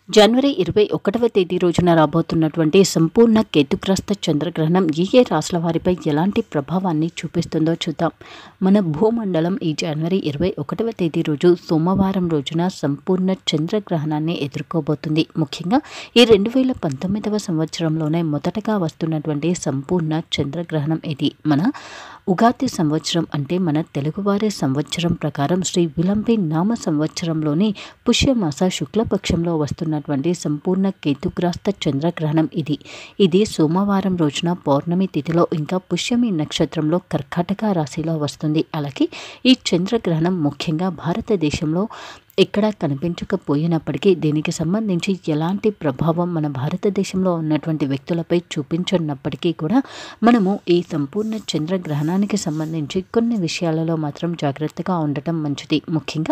జనవరి ఇరవై ఒకటవ తేదీ రోజున రాబోతున్నటువంటి సంపూర్ణ కేతుగ్రస్త చంద్రగ్రహణం ఏ ఏ రాశుల వారిపై ఎలాంటి ప్రభావాన్ని చూపిస్తుందో చూద్దాం మన భూమండలం ఈ జనవరి ఇరవై ఒకటవ తేదీ రోజు సోమవారం రోజున సంపూర్ణ చంద్రగ్రహణాన్ని ఎదుర్కోబోతుంది ముఖ్యంగా ఈ రెండు వేల పంతొమ్మిదవ సంవత్సరంలోనే మొదటగా వస్తున్నటువంటి సంపూర్ణ చంద్రగ్రహణం ఇది మన ఉగాది సంవత్సరం అంటే మన తెలుగువారి సంవత్సరం ప్రకారం శ్రీ విలంబి నామ సంవత్సరంలోని పుష్యమాస శుక్లపక్షంలో వస్తున్నటువంటి సంపూర్ణ కేతుగ్రాస్త చంద్రగ్రహణం ఇది ఇది సోమవారం రోజున పౌర్ణమి తిథిలో ఇంకా పుష్యమి నక్షత్రంలో కర్కాటక రాశిలో వస్తుంది అలాగే ఈ చంద్రగ్రహణం ముఖ్యంగా భారతదేశంలో ఎక్కడా కనిపించకపోయినప్పటికీ దీనికి సంబంధించి ఎలాంటి ప్రభావం మన భారతదేశంలో ఉన్నటువంటి వ్యక్తులపై చూపించనప్పటికీ కూడా మనము ఈ సంపూర్ణ చంద్రగ్రహణానికి సంబంధించి కొన్ని విషయాలలో మాత్రం జాగ్రత్తగా ఉండటం మంచిది ముఖ్యంగా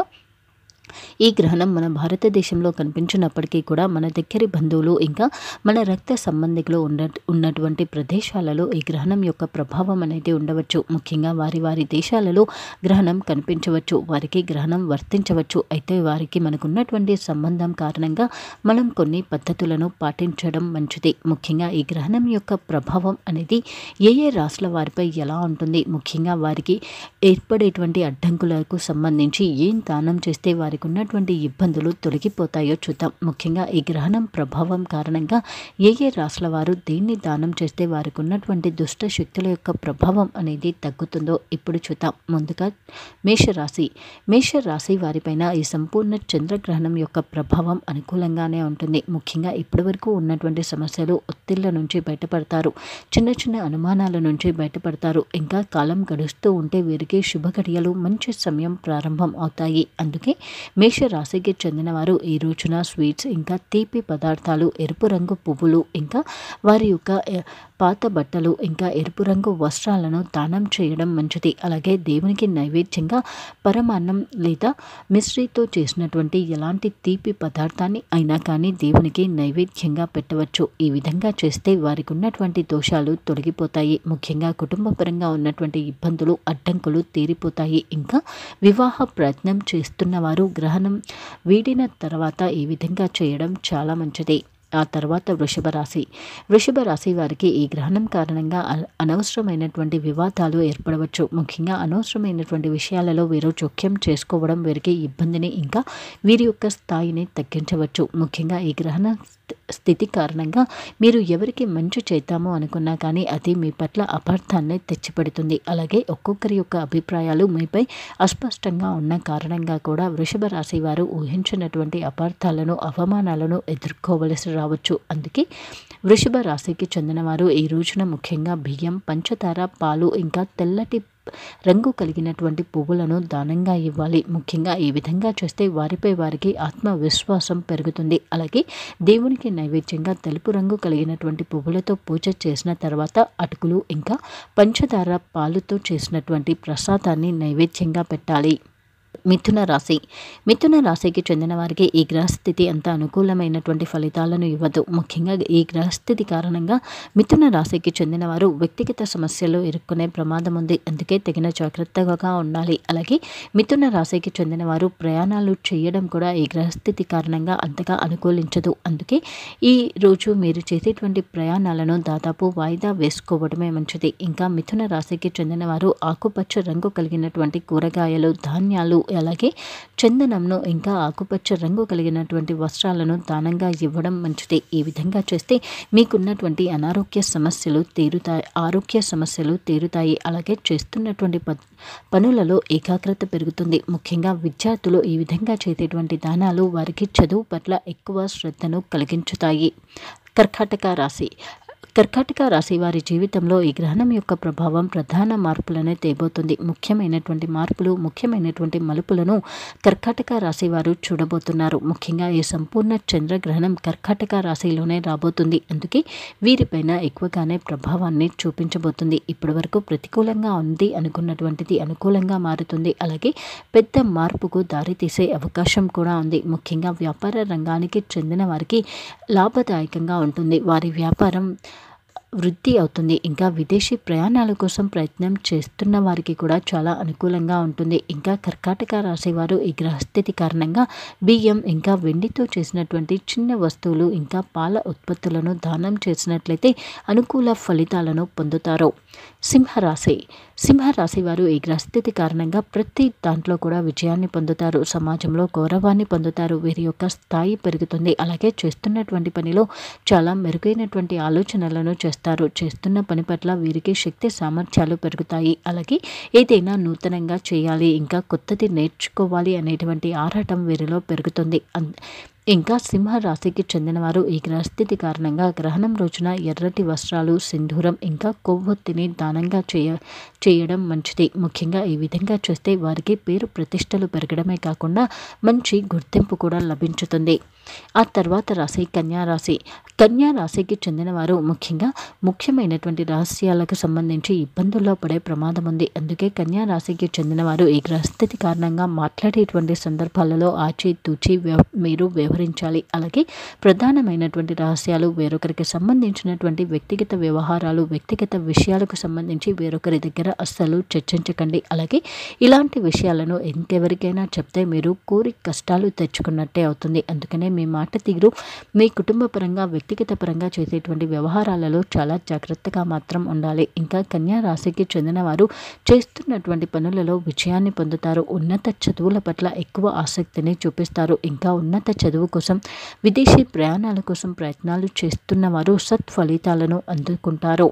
ఈ గ్రహణం మన భారతదేశంలో కనిపించినప్పటికీ కూడా మన దగ్గరి బంధువులు ఇంకా మన రక్త సంబంధికులు ఉన్న ఉన్నటువంటి ప్రదేశాలలో ఈ గ్రహణం యొక్క ప్రభావం అనేది ఉండవచ్చు ముఖ్యంగా వారి వారి దేశాలలో గ్రహణం కనిపించవచ్చు వారికి గ్రహణం వర్తించవచ్చు అయితే వారికి మనకున్నటువంటి సంబంధం కారణంగా మనం కొన్ని పద్ధతులను పాటించడం మంచిది ముఖ్యంగా ఈ గ్రహణం యొక్క ప్రభావం అనేది ఏ ఏ రాశుల వారిపై ఎలా ఉంటుంది ముఖ్యంగా వారికి ఏర్పడేటువంటి అడ్డంకులకు సంబంధించి ఏం దానం చేస్తే వారికి ఉన్నటువంటి ఇబ్బందులు తొలగిపోతాయో చూద్దాం ముఖ్యంగా ఈ గ్రహణం ప్రభావం కారణంగా ఏ ఏ రాశుల వారు దేన్ని దానం చేస్తే వారికి ఉన్నటువంటి దుష్ట శక్తుల యొక్క ప్రభావం అనేది తగ్గుతుందో ఇప్పుడు చూద్దాం ముందుగా మేషరాశి మేషరాశి వారిపైన ఈ సంపూర్ణ చంద్రగ్రహణం యొక్క ప్రభావం అనుకూలంగానే ఉంటుంది ముఖ్యంగా ఇప్పటివరకు ఉన్నటువంటి సమస్యలు ఒత్తిళ్ల నుంచి బయటపడతారు చిన్న చిన్న అనుమానాల నుంచి బయటపడతారు ఇంకా కాలం గడుస్తూ ఉంటే వీరికి శుభఘడియలు మంచి సమయం ప్రారంభం అవుతాయి అందుకే మేషరాశికి చెందిన వారు ఈ రోజున స్వీట్స్ ఇంకా తీపి పదార్థాలు ఎరుపు రంగు పువ్వులు ఇంకా వారి యొక్క ఎ, పాత బట్టలు ఇంకా ఎరుపు రంగు వస్త్రాలను దానం చేయడం మంచిది అలాగే దేవునికి నైవేద్యంగా పరమాన్నం లేదా మిశ్రీతో చేసినటువంటి ఎలాంటి తీపి పదార్థాన్ని అయినా కానీ దేవునికి నైవేద్యంగా పెట్టవచ్చు ఈ విధంగా చేస్తే వారికి ఉన్నటువంటి దోషాలు తొలగిపోతాయి ముఖ్యంగా కుటుంబపరంగా ఉన్నటువంటి ఇబ్బందులు అడ్డంకులు తీరిపోతాయి ఇంకా వివాహ ప్రయత్నం చేస్తున్న వారు గ్రహణం వీడిన తర్వాత ఈ విధంగా చేయడం చాలా మంచిది ఆ తర్వాత వృషభ రాశి వృషభ రాశి వారికి ఈ గ్రహణం కారణంగా అ- అనవసరమైనటువంటి వివాదాలు ఏర్పడవచ్చు ముఖ్యంగా అనవసరమైనటువంటి విషయాలలో వీరు జోక్యం చేసుకోవడం వీరికి ఇబ్బందిని ఇంకా వీరి యొక్క స్థాయిని తగ్గించవచ్చు ముఖ్యంగా ఈ గ్రహణ స్థ- స్థితి కారణంగా మీరు ఎవరికి మంచి చేద్దామో అనుకున్నా కానీ అది మీ పట్ల అపార్థాన్ని తెచ్చిపెడుతుంది అలాగే ఒక్కొక్కరి యొక్క అభిప్రాయాలు మీపై అస్పష్టంగా ఉన్న కారణంగా కూడా వృషభ రాశి వారు ఊహించినటువంటి అపార్థాలను అవమానాలను ఎదుర్కోవలసి రావచ్చు అందుకే వృషభ రాశికి చెందినవారు ఈ రోజున ముఖ్యంగా బియ్యం పంచదార పాలు ఇంకా తెల్లటి రంగు కలిగినటువంటి పువ్వులను దానంగా ఇవ్వాలి ముఖ్యంగా ఈ విధంగా చేస్తే వారిపై వారికి ఆత్మవిశ్వాసం పెరుగుతుంది అలాగే దేవునికి నైవేద్యంగా తెలుపు రంగు కలిగినటువంటి పువ్వులతో పూజ చేసిన తర్వాత అటుకులు ఇంకా పంచదార పాలుతో చేసినటువంటి ప్రసాదాన్ని నైవేద్యంగా పెట్టాలి మిథున రాశి మిథున రాశికి చెందిన వారికి ఈ గ్రహస్థితి అంత అనుకూలమైనటువంటి ఫలితాలను ఇవ్వదు ముఖ్యంగా ఈ గ్రహస్థితి కారణంగా మిథున రాశికి చెందిన వారు వ్యక్తిగత సమస్యలు ఎదుర్కొనే ప్రమాదం ఉంది అందుకే తగిన జాగ్రత్తగా ఉండాలి అలాగే మిథున రాశికి చెందిన వారు ప్రయాణాలు చేయడం కూడా ఈ గ్రహస్థితి కారణంగా అంతగా అనుకూలించదు అందుకే ఈ రోజు మీరు చేసేటువంటి ప్రయాణాలను దాదాపు వాయిదా వేసుకోవడమే మంచిది ఇంకా మిథున రాశికి చెందిన వారు ఆకుపచ్చ రంగు కలిగినటువంటి కూరగాయలు ధాన్యాలు అలాగే చందనంను ఇంకా ఆకుపచ్చ రంగు కలిగినటువంటి వస్త్రాలను దానంగా ఇవ్వడం మంచిది ఈ విధంగా చేస్తే మీకున్నటువంటి అనారోగ్య సమస్యలు తీరుతాయి ఆరోగ్య సమస్యలు తీరుతాయి అలాగే చేస్తున్నటువంటి ప పనులలో ఏకాగ్రత పెరుగుతుంది ముఖ్యంగా విద్యార్థులు ఈ విధంగా చేసేటువంటి దానాలు వారికి చదువు పట్ల ఎక్కువ శ్రద్ధను కలిగించుతాయి కర్కాటక రాశి కర్కాటక రాశి వారి జీవితంలో ఈ గ్రహణం యొక్క ప్రభావం ప్రధాన మార్పులనే తేబోతుంది ముఖ్యమైనటువంటి మార్పులు ముఖ్యమైనటువంటి మలుపులను కర్కాటక రాశి వారు చూడబోతున్నారు ముఖ్యంగా ఈ సంపూర్ణ చంద్రగ్రహణం కర్కాటక రాశిలోనే రాబోతుంది అందుకే వీరిపైన ఎక్కువగానే ప్రభావాన్ని చూపించబోతుంది ఇప్పటి వరకు ప్రతికూలంగా ఉంది అనుకున్నటువంటిది అనుకూలంగా మారుతుంది అలాగే పెద్ద మార్పుకు దారితీసే అవకాశం కూడా ఉంది ముఖ్యంగా వ్యాపార రంగానికి చెందిన వారికి లాభదాయకంగా ఉంటుంది వారి వ్యాపారం వృద్ధి అవుతుంది ఇంకా విదేశీ ప్రయాణాల కోసం ప్రయత్నం చేస్తున్న వారికి కూడా చాలా అనుకూలంగా ఉంటుంది ఇంకా కర్కాటక రాశి వారు ఈ గ్రహస్థితి కారణంగా బియ్యం ఇంకా వెండితో చేసినటువంటి చిన్న వస్తువులు ఇంకా పాల ఉత్పత్తులను దానం చేసినట్లయితే అనుకూల ఫలితాలను పొందుతారు సింహరాశి సింహరాశి వారు ఈ గ్రహస్థితి కారణంగా ప్రతి దాంట్లో కూడా విజయాన్ని పొందుతారు సమాజంలో గౌరవాన్ని పొందుతారు వీరి యొక్క స్థాయి పెరుగుతుంది అలాగే చేస్తున్నటువంటి పనిలో చాలా మెరుగైనటువంటి ఆలోచనలను చేస్తారు చేస్తున్న పని పట్ల వీరికి శక్తి సామర్థ్యాలు పెరుగుతాయి అలాగే ఏదైనా నూతనంగా చేయాలి ఇంకా కొత్తది నేర్చుకోవాలి అనేటువంటి ఆరాటం వీరిలో పెరుగుతుంది అన్- ఇంకా సింహ రాశికి చెందినవారు ఈ గ్రహస్థితి కారణంగా గ్రహణం రోజున ఎర్రటి వస్త్రాలు సింధూరం ఇంకా కొవ్వొత్తిని దానంగా చేయ చేయడం మంచిది ముఖ్యంగా ఈ విధంగా చేస్తే వారికి పేరు ప్రతిష్టలు పెరగడమే కాకుండా మంచి గుర్తింపు కూడా లభించుతుంది ఆ తర్వాత రాశి కన్యా రాశి కన్యా రాశికి చెందినవారు ముఖ్యంగా ముఖ్యమైనటువంటి రహస్యాలకు సంబంధించి ఇబ్బందుల్లో పడే ప్రమాదం ఉంది అందుకే కన్యా రాశికి చెందినవారు ఈ గ్రహస్థితి కారణంగా మాట్లాడేటువంటి సందర్భాలలో ఆచి తూచి వ్యవ- మీరు వ్యవహరించాలి అలాగే ప్రధానమైనటువంటి రహస్యాలు వేరొకరికి సంబంధించినటువంటి వ్యక్తిగత వ్యవహారాలు వ్యక్తిగత విషయాలకు సంబంధించి వేరొకరి దగ్గర అస్సలు చర్చించకండి అలాగే ఇలాంటి విషయాలను ఇంకెవరికైనా చెప్తే మీరు కోరి కష్టాలు తెచ్చుకున్నట్టే అవుతుంది అందుకనే మీ మాట తీరు మీ కుటుంబ పరంగా వ్యక్తిగత పరంగా చేసేటువంటి వ్యవహారాలలో చాలా జాగ్రత్తగా మాత్రం ఉండాలి ఇంకా కన్యా రాశికి చెందిన వారు చేస్తున్నటువంటి పనులలో విజయాన్ని పొందుతారు ఉన్నత చదువుల పట్ల ఎక్కువ ఆసక్తిని చూపిస్తారు ఇంకా ఉన్నత చదువు కోసం విదేశీ ప్రయాణాల కోసం ప్రయత్నాలు చేస్తున్న వారు సత్ఫలితాలను అందుకుంటారు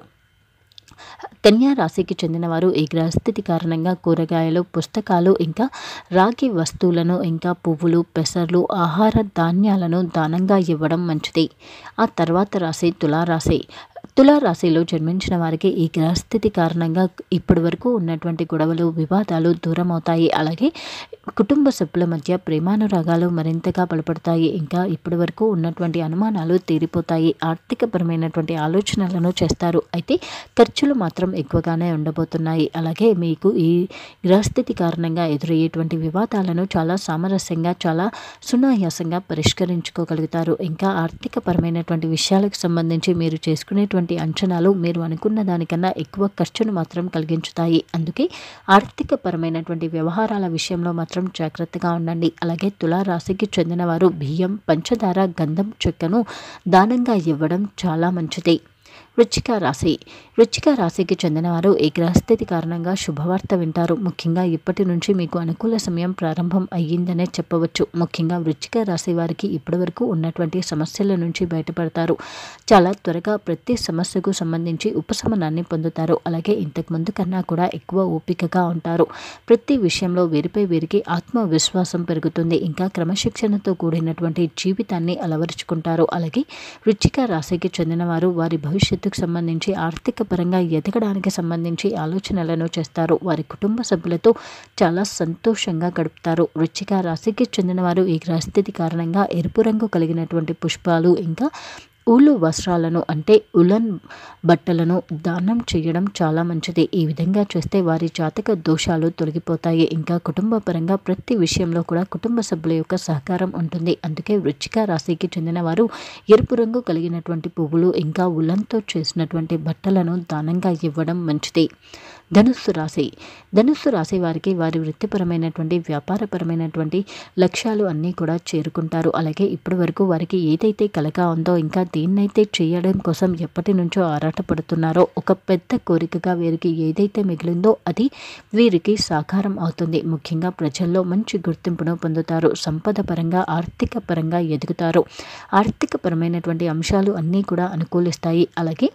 కన్యా రాశికి చెందినవారు ఈ గ్రహస్థితి కారణంగా కూరగాయలు పుస్తకాలు ఇంకా రాగి వస్తువులను ఇంకా పువ్వులు పెసర్లు ఆహార ధాన్యాలను దానంగా ఇవ్వడం మంచిది ఆ తర్వాత రాశి తులారాశి తులారాశిలో జన్మించిన వారికి ఈ గ్రహస్థితి కారణంగా ఇప్పటి వరకు ఉన్నటువంటి గొడవలు వివాదాలు దూరం అవుతాయి అలాగే కుటుంబ సభ్యుల మధ్య ప్రేమానురాగాలు మరింతగా బలపడతాయి ఇంకా ఇప్పటి వరకు ఉన్నటువంటి అనుమానాలు తీరిపోతాయి ఆర్థికపరమైనటువంటి ఆలోచనలను చేస్తారు అయితే ఖర్చులు మాత్రం ఎక్కువగానే ఉండబోతున్నాయి అలాగే మీకు ఈ గ్రహస్థితి కారణంగా ఎదురయ్యేటువంటి వివాదాలను చాలా సామరస్యంగా చాలా సునాయాసంగా పరిష్కరించుకోగలుగుతారు ఇంకా ఆర్థికపరమైనటువంటి విషయాలకు సంబంధించి మీరు చేసుకునేటువంటి అంచనాలు మీరు అనుకున్న దానికన్నా ఎక్కువ ఖర్చును మాత్రం కలిగించుతాయి అందుకే ఆర్థిక పరమైనటువంటి వ్యవహారాల విషయంలో మాత్రం జాగ్రత్తగా ఉండండి అలాగే తులారాశికి చెందిన వారు బియ్యం పంచదార గంధం చెక్కను దానంగా ఇవ్వడం చాలా మంచిది వృచ్చిక రాశి వృచ్చిక రాశికి చెందినవారు ఈ గ్రహస్థితి కారణంగా శుభవార్త వింటారు ముఖ్యంగా ఇప్పటి నుంచి మీకు అనుకూల సమయం ప్రారంభం అయ్యిందనే చెప్పవచ్చు ముఖ్యంగా వృచ్చిక రాశి వారికి ఇప్పటివరకు ఉన్నటువంటి సమస్యల నుంచి బయటపడతారు చాలా త్వరగా ప్రతి సమస్యకు సంబంధించి ఉపశమనాన్ని పొందుతారు అలాగే ఇంతకు ముందు కన్నా కూడా ఎక్కువ ఓపికగా ఉంటారు ప్రతి విషయంలో వీరిపై వీరికి ఆత్మవిశ్వాసం పెరుగుతుంది ఇంకా క్రమశిక్షణతో కూడినటువంటి జీవితాన్ని అలవరుచుకుంటారు అలాగే వృచ్చిక రాశికి చెందినవారు వారి భవిష్యత్తుకు సంబంధించి ఆర్థిక పరంగా ఎదగడానికి సంబంధించి ఆలోచనలను చేస్తారు వారి కుటుంబ సభ్యులతో చాలా సంతోషంగా గడుపుతారు వృచ్చిక రాశికి చెందినవారు ఈ గ్రహస్థితి కారణంగా ఎరుపు రంగు కలిగినటువంటి పుష్పాలు ఇంకా ఊలు వస్త్రాలను అంటే ఉలన్ బట్టలను దానం చేయడం చాలా మంచిది ఈ విధంగా చేస్తే వారి జాతక దోషాలు తొలగిపోతాయి ఇంకా కుటుంబ పరంగా ప్రతి విషయంలో కూడా కుటుంబ సభ్యుల యొక్క సహకారం ఉంటుంది అందుకే వృచ్చిక రాశికి చెందిన వారు ఎరుపు రంగు కలిగినటువంటి పువ్వులు ఇంకా ఉలన్తో చేసినటువంటి బట్టలను దానంగా ఇవ్వడం మంచిది ధనుస్సు రాశి ధనుస్సు రాశి వారికి వారి వృత్తిపరమైనటువంటి వ్యాపారపరమైనటువంటి లక్ష్యాలు అన్నీ కూడా చేరుకుంటారు అలాగే ఇప్పటి వరకు వారికి ఏదైతే కలగా ఉందో ఇంకా దేన్నైతే చేయడం కోసం ఎప్పటి నుంచో ఆరాటపడుతున్నారో ఒక పెద్ద కోరికగా వీరికి ఏదైతే మిగిలిందో అది వీరికి సాకారం అవుతుంది ముఖ్యంగా ప్రజల్లో మంచి గుర్తింపును పొందుతారు సంపద పరంగా ఆర్థిక పరంగా ఎదుగుతారు ఆర్థిక పరమైనటువంటి అంశాలు అన్నీ కూడా అనుకూలిస్తాయి అలాగే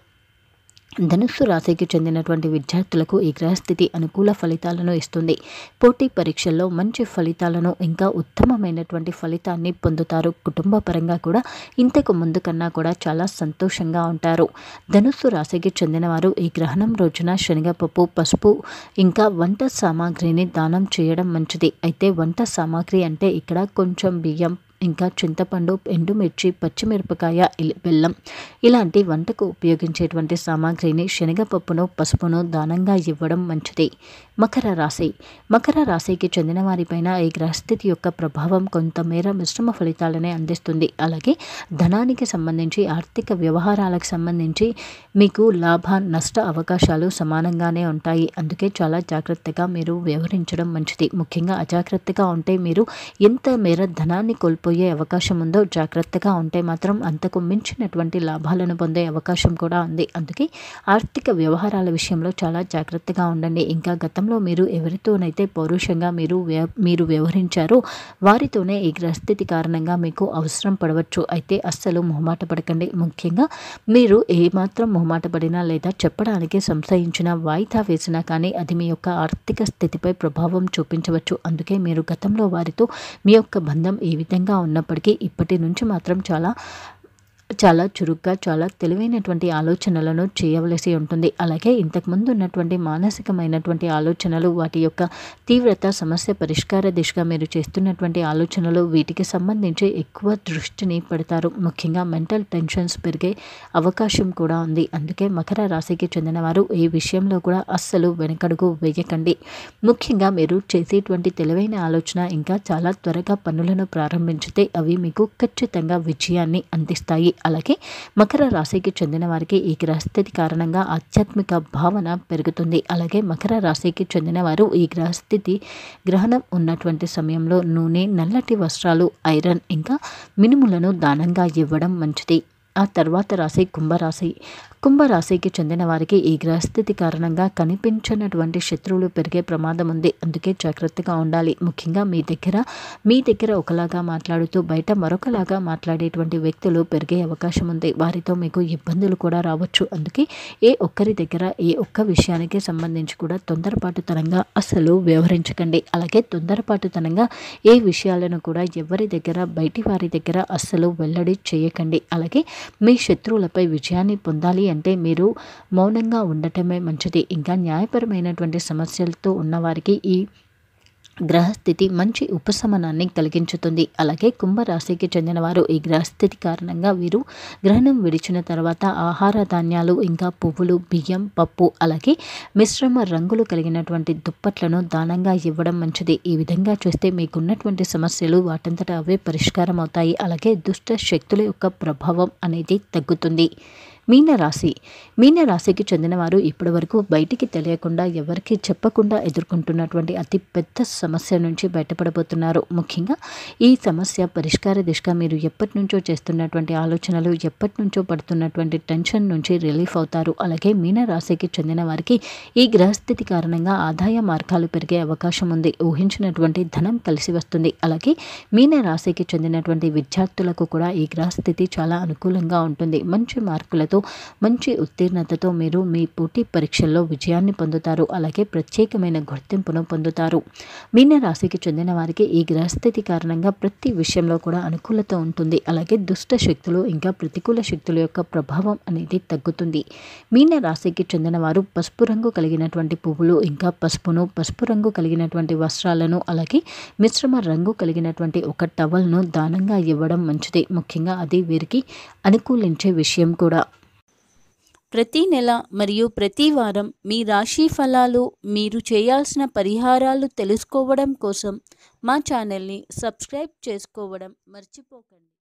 ధనుస్సు రాశికి చెందినటువంటి విద్యార్థులకు ఈ గ్రహస్థితి అనుకూల ఫలితాలను ఇస్తుంది పోటీ పరీక్షల్లో మంచి ఫలితాలను ఇంకా ఉత్తమమైనటువంటి ఫలితాన్ని పొందుతారు కుటుంబ పరంగా కూడా ఇంతకు ముందు కన్నా కూడా చాలా సంతోషంగా ఉంటారు ధనుస్సు రాశికి చెందినవారు ఈ గ్రహణం రోజున శనగపప్పు పసుపు ఇంకా వంట సామాగ్రిని దానం చేయడం మంచిది అయితే వంట సామాగ్రి అంటే ఇక్కడ కొంచెం బియ్యం ఇంకా చింతపండు ఎండుమిర్చి పచ్చిమిరపకాయ ఇల్- బెల్లం ఇలాంటి వంటకు ఉపయోగించేటువంటి సామాగ్రిని శనగపప్పును పసుపును దానంగా ఇవ్వడం మంచిది మకర రాశి మకర రాశికి చెందిన వారిపైన ఈ గ్రహస్థితి యొక్క ప్రభావం కొంతమేర మిశ్రమ ఫలితాలనే అందిస్తుంది అలాగే ధనానికి సంబంధించి ఆర్థిక వ్యవహారాలకు సంబంధించి మీకు లాభ నష్ట అవకాశాలు సమానంగానే ఉంటాయి అందుకే చాలా జాగ్రత్తగా మీరు వ్యవహరించడం మంచిది ముఖ్యంగా అజాగ్రత్తగా ఉంటే మీరు ఎంత మేర ధనాన్ని కోల్పోయే అవకాశం ఉందో జాగ్రత్తగా ఉంటే మాత్రం అంతకు మించినటువంటి లాభాలను పొందే అవకాశం కూడా ఉంది అందుకే ఆర్థిక వ్యవహారాల విషయంలో చాలా జాగ్రత్తగా ఉండండి ఇంకా గతంలో మీరు ఎవరితోనైతే పౌరుషంగా మీరు వ్య- మీరు వ్యవహరించారో వారితోనే ఈ గ్రహస్థితి కారణంగా మీకు అవసరం పడవచ్చు అయితే అస్సలు మొహమాట పడకండి ముఖ్యంగా మీరు ఏమాత్రం మొహమాట పడినా లేదా చెప్పడానికి సంశయించిన వాయిదా వేసినా కానీ అది మీ యొక్క ఆర్థిక స్థితిపై ప్రభావం చూపించవచ్చు అందుకే మీరు గతంలో వారితో మీ యొక్క బంధం ఏ విధంగా ఉన్నప్పటికీ ఇప్పటి నుంచి మాత్రం చాలా చాలా చురుగ్గా చాలా తెలివైనటువంటి ఆలోచనలను చేయవలసి ఉంటుంది అలాగే ఇంతకుముందు ఉన్నటువంటి మానసికమైనటువంటి ఆలోచనలు వాటి యొక్క తీవ్రత సమస్య పరిష్కార దిశగా మీరు చేస్తున్నటువంటి ఆలోచనలు వీటికి సంబంధించి ఎక్కువ దృష్టిని పెడతారు ముఖ్యంగా మెంటల్ టెన్షన్స్ పెరిగే అవకాశం కూడా ఉంది అందుకే మకర రాశికి చెందిన వారు ఈ విషయంలో కూడా అస్సలు వెనకడుగు వేయకండి ముఖ్యంగా మీరు చేసేటువంటి తెలివైన ఆలోచన ఇంకా చాలా త్వరగా పనులను ప్రారంభించితే అవి మీకు ఖచ్చితంగా విజయాన్ని అందిస్తాయి అలాగే మకర రాశికి చెందిన వారికి ఈ గ్రహస్థితి కారణంగా ఆధ్యాత్మిక భావన పెరుగుతుంది అలాగే మకర రాశికి చెందిన వారు ఈ గ్రహస్థితి గ్రహణం ఉన్నటువంటి సమయంలో నూనె నల్లటి వస్త్రాలు ఐరన్ ఇంకా మినుములను దానంగా ఇవ్వడం మంచిది ఆ తర్వాత రాశి కుంభరాశి కుంభరాశికి చెందిన వారికి ఈ గ్రహస్థితి కారణంగా కనిపించినటువంటి శత్రువులు పెరిగే ప్రమాదం ఉంది అందుకే జాగ్రత్తగా ఉండాలి ముఖ్యంగా మీ దగ్గర మీ దగ్గర ఒకలాగా మాట్లాడుతూ బయట మరొకలాగా మాట్లాడేటువంటి వ్యక్తులు పెరిగే అవకాశం ఉంది వారితో మీకు ఇబ్బందులు కూడా రావచ్చు అందుకే ఏ ఒక్కరి దగ్గర ఏ ఒక్క విషయానికి సంబంధించి కూడా తొందరపాటుతనంగా అసలు వ్యవహరించకండి అలాగే తొందరపాటుతనంగా ఏ విషయాలను కూడా ఎవరి దగ్గర బయటి వారి దగ్గర అస్సలు వెల్లడి చేయకండి అలాగే మీ శత్రువులపై విజయాన్ని పొందాలి అంటే మీరు మౌనంగా ఉండటమే మంచిది ఇంకా న్యాయపరమైనటువంటి సమస్యలతో ఉన్నవారికి ఈ గ్రహస్థితి మంచి ఉపశమనాన్ని కలిగించుతుంది అలాగే కుంభరాశికి చెందిన వారు ఈ గ్రహస్థితి కారణంగా వీరు గ్రహణం విడిచిన తర్వాత ఆహార ధాన్యాలు ఇంకా పువ్వులు బియ్యం పప్పు అలాగే మిశ్రమ రంగులు కలిగినటువంటి దుప్పట్లను దానంగా ఇవ్వడం మంచిది ఈ విధంగా చేస్తే మీకున్నటువంటి సమస్యలు వాటంతట అవే పరిష్కారం అవుతాయి అలాగే దుష్ట శక్తుల యొక్క ప్రభావం అనేది తగ్గుతుంది మీనరాశి మీనరాశికి చెందినవారు ఇప్పటివరకు బయటికి తెలియకుండా ఎవరికి చెప్పకుండా ఎదుర్కొంటున్నటువంటి అతి పెద్ద సమస్య నుంచి బయటపడబోతున్నారు ముఖ్యంగా ఈ సమస్య పరిష్కార దిశగా మీరు ఎప్పటి నుంచో చేస్తున్నటువంటి ఆలోచనలు ఎప్పటి నుంచో పడుతున్నటువంటి టెన్షన్ నుంచి రిలీఫ్ అవుతారు అలాగే మీనరాశికి చెందిన వారికి ఈ గ్రహస్థితి కారణంగా ఆదాయ మార్గాలు పెరిగే అవకాశం ఉంది ఊహించినటువంటి ధనం కలిసి వస్తుంది అలాగే మీనరాశికి చెందినటువంటి విద్యార్థులకు కూడా ఈ గ్రహస్థితి చాలా అనుకూలంగా ఉంటుంది మంచి మార్కులతో మంచి ఉత్తీర్ణతతో మీరు మీ పోటీ పరీక్షల్లో విజయాన్ని పొందుతారు అలాగే ప్రత్యేకమైన గుర్తింపును పొందుతారు మీన రాశికి చెందిన వారికి ఈ గ్రహస్థితి కారణంగా ప్రతి విషయంలో కూడా అనుకూలత ఉంటుంది అలాగే దుష్ట శక్తులు ఇంకా ప్రతికూల శక్తుల యొక్క ప్రభావం అనేది తగ్గుతుంది మీన రాశికి చెందిన వారు పసుపు రంగు కలిగినటువంటి పువ్వులు ఇంకా పసుపును పసుపు రంగు కలిగినటువంటి వస్త్రాలను అలాగే మిశ్రమ రంగు కలిగినటువంటి ఒక టవల్ను దానంగా ఇవ్వడం మంచిది ముఖ్యంగా అది వీరికి అనుకూలించే విషయం కూడా ప్రతి నెల మరియు ప్రతి వారం మీ రాశి ఫలాలు మీరు చేయాల్సిన పరిహారాలు తెలుసుకోవడం కోసం మా ఛానల్ని సబ్స్క్రైబ్ చేసుకోవడం మర్చిపోకండి